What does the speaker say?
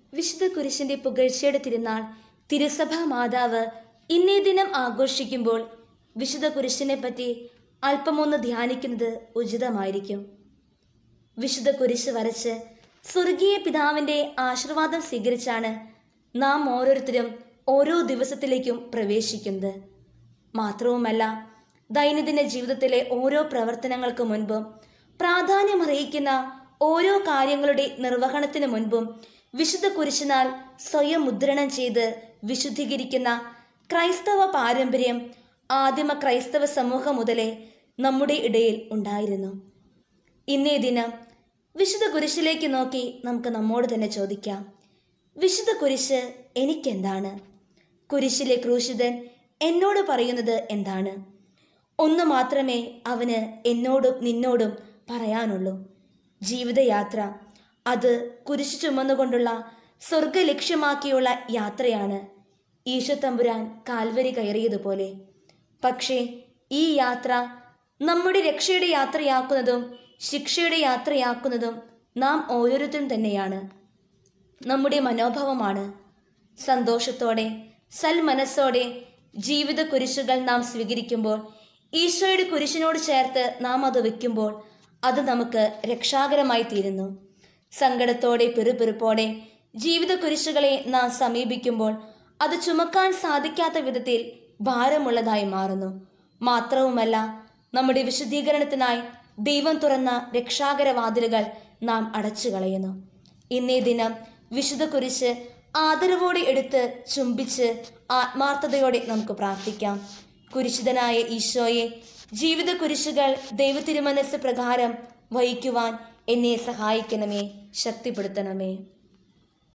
വിശുദ്ധ കുരിശിന്റെ പുകഴ്ചയുടെ തിരുനാൾ തിരുസഭാ മാതാവ് ഇന്നേ ദിനം ആഘോഷിക്കുമ്പോൾ വിശുദ്ധ കുരിശിനെ പറ്റി അല്പമൊന്ന് ധ്യാനിക്കുന്നത് ഉചിതമായിരിക്കും വിശുദ്ധ കുരിശ് വരച്ച് സ്വർഗീയ പിതാവിന്റെ ആശീർവാദം സ്വീകരിച്ചാണ് നാം ഓരോരുത്തരും ഓരോ ദിവസത്തിലേക്കും പ്രവേശിക്കുന്നത് മാത്രവുമല്ല ദൈനംദിന ജീവിതത്തിലെ ഓരോ പ്രവർത്തനങ്ങൾക്ക് മുൻപും പ്രാധാന്യമർഹിക്കുന്ന ഓരോ കാര്യങ്ങളുടെ നിർവഹണത്തിന് മുൻപും വിശുദ്ധ കുരിശിനാൽ സ്വയം മുദ്രണം ചെയ്ത് വിശുദ്ധീകരിക്കുന്ന ക്രൈസ്തവ പാരമ്പര്യം ആദിമ ക്രൈസ്തവ സമൂഹം മുതലേ നമ്മുടെ ഇടയിൽ ഉണ്ടായിരുന്നു ഇന്നേ ദിനം വിശുദ്ധ കുരിശിലേക്ക് നോക്കി നമുക്ക് നമ്മോട് തന്നെ ചോദിക്കാം വിശുദ്ധ കുരിശ് എനിക്കെന്താണ് കുരിശിലെ ക്രൂശിതൻ എന്നോട് പറയുന്നത് എന്താണ് ഒന്ന് മാത്രമേ അവന് എന്നോടും നിന്നോടും പറയാനുള്ളൂ ജീവിതയാത്ര അത് കുരിശ് ചുമന്നുകൊണ്ടുള്ള സ്വർഗ ലക്ഷ്യമാക്കിയുള്ള യാത്രയാണ് ഈശോ തമ്പുരാൻ കാൽവരി കയറിയതുപോലെ പക്ഷേ ഈ യാത്ര നമ്മുടെ രക്ഷയുടെ യാത്രയാക്കുന്നതും ശിക്ഷയുടെ യാത്രയാക്കുന്നതും നാം ഓരോരുത്തരും തന്നെയാണ് നമ്മുടെ മനോഭാവമാണ് സന്തോഷത്തോടെ സൽമനസ്സോടെ ജീവിത കുരിശുകൾ നാം സ്വീകരിക്കുമ്പോൾ ഈശോയുടെ കുരിശിനോട് ചേർത്ത് നാം അത് വെക്കുമ്പോൾ അത് നമുക്ക് രക്ഷാകരമായി തീരുന്നു സങ്കടത്തോടെ പെറുപെറുപ്പോടെ ജീവിത കുരിശുകളെ നാം സമീപിക്കുമ്പോൾ അത് ചുമക്കാൻ സാധിക്കാത്ത വിധത്തിൽ ഭാരമുള്ളതായി മാറുന്നു മാത്രവുമല്ല നമ്മുടെ വിശുദ്ധീകരണത്തിനായി ദൈവം തുറന്ന രക്ഷാകര വാതിലുകൾ നാം അടച്ചു കളയുന്നു ഇന്നേ ദിനം വിശുദ്ധ കുരിശ് ആദരവോടെ എടുത്ത് ചുംബിച്ച് ആത്മാർത്ഥതയോടെ നമുക്ക് പ്രാർത്ഥിക്കാം കുരിശിതനായ ഈശോയെ ജീവിത കുരിശുകൾ ദൈവത്തിരുമനസ് പ്രകാരം വഹിക്കുവാൻ എന്നെ സഹായിക്കണമേ ശക്തിപ്പെടുത്തണമേ